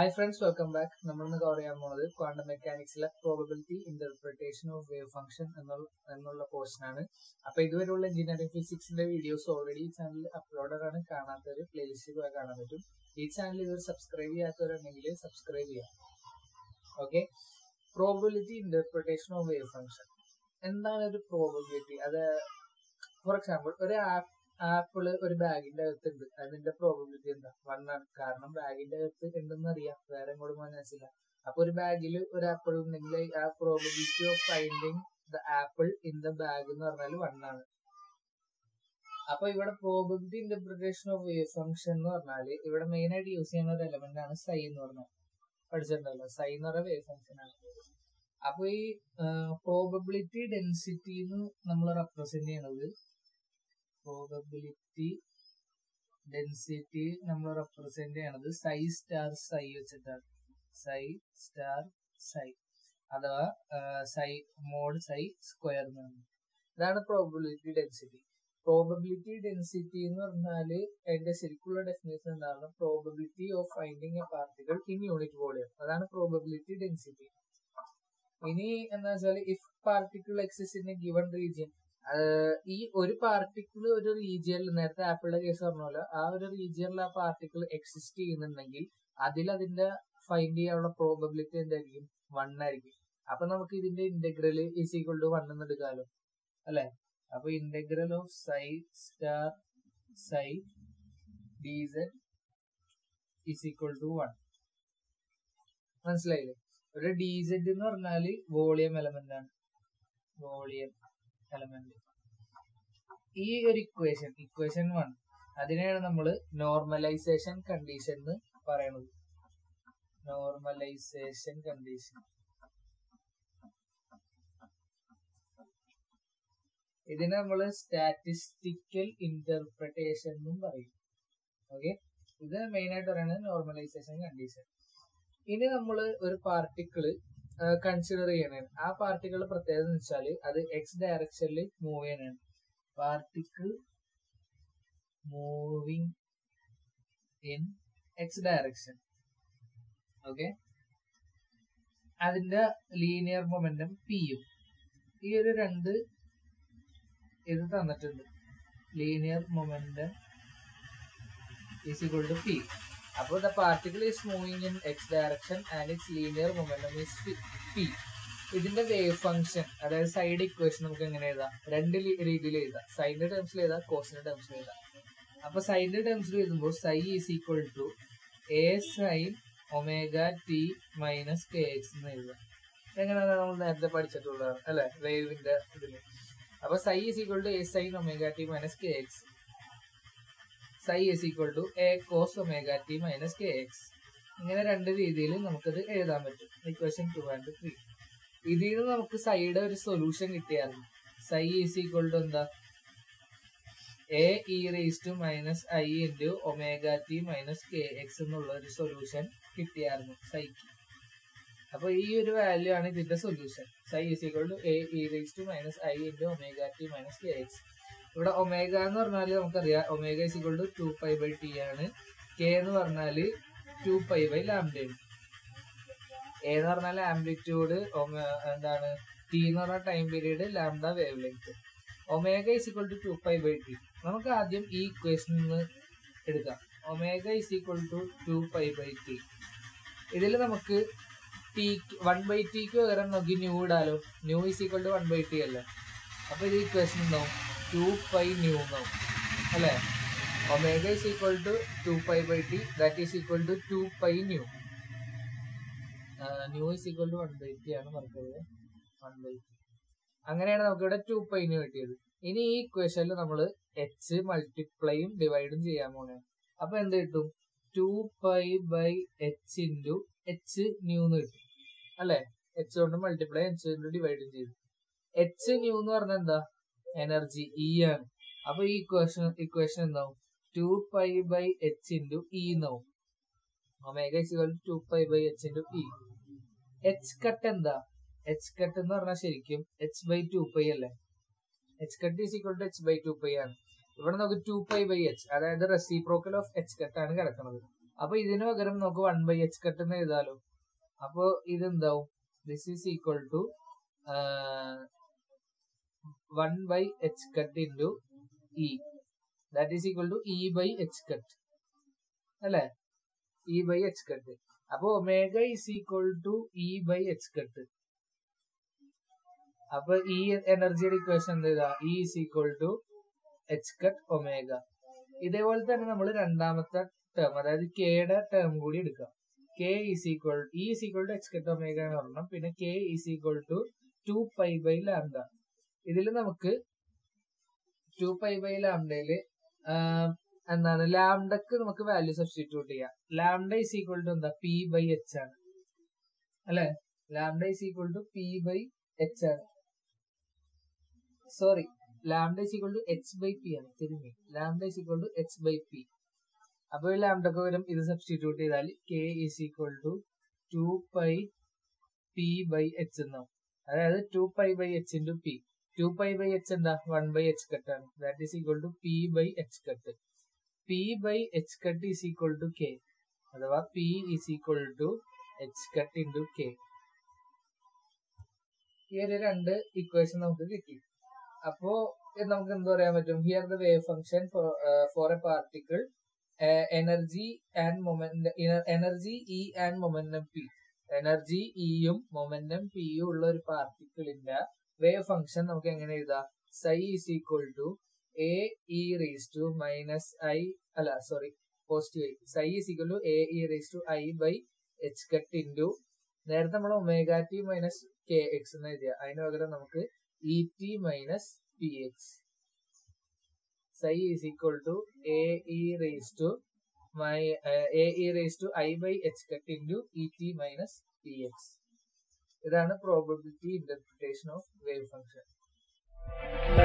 hi friends welcome back നമ്മൾ ഇന്ന് cover ചെയ്യാൻ പോകുന്നത് ക്വാണ്ടം മെക്കാനിക്സിലെ probability interpretation of wave function എന്നുള്ള എന്നുള്ള പോർഷൻ ആണ് അപ്പൊ ഇതുവരെയുള്ള എഞ്ചിനീയറിംഗ് ഫിസിക്സിന്റെ വീഡിയോസ് ഓൾറെഡി ഈ ചാനലിൽ അപ്ലോഡഡ് ആണ് കാണാത്തവർ പ്ലേലിസ്റ്റിൽ പോയി കാണാൻ പറ്റും ഈ ചാനൽ ഇതുവരെ സബ്സ്ക്രൈബ് ചെയ്യാത്തവരുണ്ടെങ്കിൽ സബ്സ്ക്രൈബ് ചെയ്യാം okay probability interpretation of wave function എന്താണ് ഒരു പ്രോബബിലിറ്റി അത് ഫോർ എക്സാമ്പിൾ ഒരു ആപ്പ് ആപ്പിള് ഒരു ബാഗിന്റെ അകത്തുണ്ട് അതിന്റെ പ്രോബബിലിറ്റി എന്താ വൺ ആണ് കാരണം ബാഗിന്റെ അകത്ത് ഉണ്ടെന്ന് അറിയാം വേറെ എങ്ങോട്ടും മനസ്സില്ല അപ്പൊ ഒരു ബാഗിൽ ഒരു ആപ്പിൾ ഉണ്ടെങ്കിൽ ആ probability of finding the apple in the bag എന്ന് പറഞ്ഞാൽ വൺ ആണ് അപ്പൊ ഇവിടെ probability interpretation of wave function എന്ന് പറഞ്ഞാല് ഇവിടെ മെയിൻ ആയിട്ട് യൂസ് ചെയ്യുന്ന ഒരു എലമെന്റ് ആണ് സൈ എന്ന് പറഞ്ഞാൽ പഠിച്ചിട്ടുണ്ടല്ലോ സൈ എന്ന് പറഞ്ഞ വേവ് ഫംഗ്ഷൻ ആണ് അപ്പൊ ഈ പ്രോബബിലിറ്റി ഡെൻസിറ്റി എന്ന് നമ്മൾ റെപ്രസെന്റ് ചെയ്യണത് പ്രോബബിലിറ്റി ഡെൻസിറ്റി നമ്മൾ റെപ്രസെന്റ് ചെയ്യണത് സൈ സ്റ്റാർ സൈ വെച്ചിട്ടാണ് സൈ സ്റ്റാർ സൈ അഥവാ സൈ മോഡ് സൈ സ്ക്വയർ എന്നാണ് ഇതാണ് പ്രോബബിലിറ്റി ഡെൻസിറ്റി പ്രോബബിലിറ്റി ഡെൻസിറ്റി എന്ന് പറഞ്ഞാല് അതിന്റെ ശരിക്കുള്ള ഡെഫിനേഷൻ എന്താണ് probability of finding a particle in unit volume അതാണ് പ്രോബബിലിറ്റി ഡെൻസിറ്റി ഇനി എന്താ വെച്ചാൽ if particle exist in a given region ഈ ഒരു പാർട്ടിക്കിൾ ഒരു റീജിയനിൽ നേരത്തെ ആപ്പിളിന്റെ കേസ് പറഞ്ഞ പോലെ ആ ഒരു റീജിയനിൽ ആ പാർട്ടിക്കിൾ എക്സിസ്റ്റ് ചെയ്യുന്നുണ്ടെങ്കിൽ അതിൽ അതിന്റെ ഫൈൻഡ് ചെയ്യാനുള്ള പ്രോബബിലിറ്റി എന്തായിരിക്കും വൺ ആയിരിക്കും അപ്പൊ നമുക്ക് ഇതിന്റെ integral is equal to one എന്ന് എടുക്കാമല്ലോ അല്ലെ അപ്പൊ integral of psi star psi d z is equal to one മനസ്സിലായില്ലേ ഒരു ഡി സെഡ് എന്ന് പറഞ്ഞാല് വോളിയം എലമെന്റ് ആണ് വോളിയം എലമെന്റ് ഈ ഒരു ഇക്വേഷൻ ഇക്വേഷൻ വൺ അതിനെയാണ് നമ്മൾ നോർമലൈസേഷൻ കണ്ടീഷൻ എന്ന് പറയുന്നത് നോർമലൈസേഷൻ കണ്ടീഷൻ ഇതിനെ നമ്മൾ സ്റ്റാറ്റിസ്റ്റിക്കൽ ഇന്റർപ്രിട്ടേഷൻ എന്നും പറയും ഓക്കെ ഇത് മെയിൻ ആയിട്ട് പറയുന്നത് നോർമലൈസേഷൻ കണ്ടീഷൻ ഇനി നമ്മൾ ഒരു പാർട്ടിക്കിള് കൺസിഡർ ചെയ്യണേ ആ പാർട്ടിക്കിൾ പ്രത്യേകത എന്ന് വെച്ചാൽ അത് എക്സ് ഡയറക്ഷനിൽ മൂവ് ചെയ്യണാണ് particle moving in x direction okay അതിന്റെ ലീനിയർ മൊമെന്റം പിയും ഈ ഒരു രണ്ട് ഇത് തന്നിട്ടുണ്ട് linear momentum is equal to p അപ്പോൾ the particle is moving in x direction and its linear momentum is p ഇതിന്റെ വേവ് ഫംഗ്ഷൻ അതായത് സൈഡ് ഇക്വേഷൻ നമുക്ക് എങ്ങനെ എഴുതാം രണ്ട് രീതിയിൽ എഴുതാം സൈഡിന്റെ ടേംസിൽ എഴുതാം കോസിന്റെ ടേംസിൽ എഴുതാം അപ്പൊ സൈഡിന്റെ ടേംസിൽ എഴുതുമ്പോൾ psi is equal to a sine omega t minus k x എന്ന് എഴുതാം എങ്ങനെയാണ് നമ്മൾ നേരത്തെ പഠിച്ചിട്ടുള്ളതാണ് അല്ലെ വേവിന്റെ ഇതില് അപ്പൊ psi is equal to a sine omega t minus k x psi is equal to a cos omega t minus k x ഇങ്ങനെ രണ്ട് രീതിയിൽ നമുക്കത് എഴുതാൻ പറ്റും ഇക്വേഷൻ ടു ആൻഡ് ത്രീ ഇതിൽ നിന്ന് നമുക്ക് സൈഡ് ഒരു സൊല്യൂഷൻ കിട്ടിയായിരുന്നു സൈ ഈസ് ഈക്വൽ ടു എന്താ a e raise to minus i into omega t minus k x എന്നുള്ള ഒരു സൊല്യൂഷൻ കിട്ടിയായിരുന്നു സൈക്ക് അപ്പൊ ഈ ഒരു വാല്യൂ ആണ് ഇതിന്റെ solution psi is equal to a e raise to minus i into omega t minus k x ഇവിടെ omega എന്ന് പറഞ്ഞാല് നമുക്കറിയാം omega is equal to two pi by t ആണ് കെ എന്ന് പറഞ്ഞാല് ടു പൈ ബൈ ലാംഡയാണ് എ എന്ന് പറഞ്ഞാൽ ആംപ്ലിറ്റ്യൂഡ് എന്താണ് ടി എന്ന് പറഞ്ഞ time period lambda wavelength omega is equal to two pi by t നമുക്ക് ആദ്യം ഈ ഇക്വേഷൻ നിന്ന് എടുക്കാം omega is equal to two pi by t ഇതിൽ നമുക്ക് ടി വൺ ബൈ ടിക്ക് പകരം നോക്കി ന്യൂ ഇടാലോ nu is equal to one by t അല്ലേ അപ്പൊ ഇത് ഇക്വേഷൻ ഉണ്ടാവും ടു പൈ ന്യൂ എന്നാവും അല്ലേ omega is equal to two pi by t that is equal to two pi nu nu is equal to one by t ആണ് പറഞ്ഞത് one by T അങ്ങനെയാണ് നമുക്ക് ഇവിടെ ടു പൈ ന്യൂ കിട്ടിയത് ഇനി ഈ ഇക്വേഷനിൽ നമ്മൾ എച്ച് മൾട്ടിപ്ലൈയും ഡിവൈഡും ചെയ്യാൻ പോണേ അപ്പൊ എന്ത് കിട്ടും two pi by h into h nu എന്ന് കിട്ടും അല്ലെ എച്ച് കൊണ്ട് മൾട്ടിപ്ലൈ എച്ച് കൊണ്ട് ഡിവൈഡും ചെയ്തു എച്ച് ന്യൂ എന്ന് പറഞ്ഞാൽ എന്താ എനർജി ഇ ആണ് അപ്പൊ ഈ ഇക്വേഷൻ ഇക്വേഷൻ എന്താവും two pi by h into e എന്നാവും omega is equal two pi by h into e h cut എന്താ എച്ച് കട്ട് എന്ന് പറഞ്ഞാൽ ശരിക്കും എച്ച് ബൈ ടു പൈ അല്ലേ h cut is equal to h by two pi ആണ് ഇവിടെ നമുക്ക് two pi by h അതായത് റെസിപ്രോക്കൽ ഓഫ് എച്ച് കട്ട് ആണ് കിടക്കുന്നത് അപ്പൊ ഇതിന് പകരം നമുക്ക് വൺ ബൈ എച്ച് കട്ട് എന്ന് എഴുതാലോ അപ്പൊ ഇതെന്താവും this is equal to one by h cut into e that is equal to e by h cut അല്ലെ ഇ ബൈ എച്ച് കട്ട് അപ്പൊ omega is equal to e by h cut അപ്പൊ ഈ എനർജിയുടെ equation എന്ത് ചെയ്താ e is equal to h cut omega ഇതേപോലെ തന്നെ നമ്മൾ രണ്ടാമത്തെ ടേം അതായത് കെയുടെ ടേം കൂടി എടുക്കാം k is equal e is equal to h cut omega എന്ന് പറഞ്ഞാൽ പിന്നെ k is equal to two pi by lambda ഇതിൽ നമുക്ക് ടു പൈ ബൈ ലാംഡയില് എന്താണ് ലാംഡക്ക് നമുക്ക് വാല്യൂ സബ്സ്റ്റിറ്റ്യൂട്ട് ചെയ്യാം ലാംഡ ഈസ് ഈക്വൽ ടു എന്താ പി ബൈ എച്ച് ആണ് അല്ലെ lambda is equal to p by h ആണ് sorry lambda is equal to h by p ആണ് തിരുമ്മി lambda is equal to h by p അപ്പൊ ഈ ലാംഡക്ക് വരും ഇത് സബ്സ്റ്റിറ്റ്യൂട്ട് ചെയ്താൽ k is equal to two pi p by h എന്നാവും അതായത് two pi by h into p two pi by h എന്താ വൺ ബൈ എച്ച് കട്ട് ആണ് that is equal to p by h cut p by h cut is equal to k അഥവാ p is equal to h cut into k ഈ ഒരു രണ്ട് equation നമുക്ക് കിട്ടി അപ്പോ ഇത് നമുക്ക് എന്ത് പറയാൻ പറ്റും here the wave function for a particle energy and moment energy e and momentum p energy ഇയും മൊമെന്റം പിയും ഉള്ള ഒരു പാർട്ടിക്കിളിന്റെ വേവ് ഫംഗ്ഷൻ നമുക്ക് എങ്ങനെ എഴുതാം psi is equal to a e raise to minus i അല്ല sorry positive i psi is equal to a e raise to i by h cut into നേരത്തെ നമ്മൾ omega t minus k x എന്ന് എഴുതിയ അതിന് പകരം നമുക്ക് E t minus p x psi is equal to a e raised to my uh, a e raised to i by h cut into e t minus px ഇതാണ് probability interpretation of wave function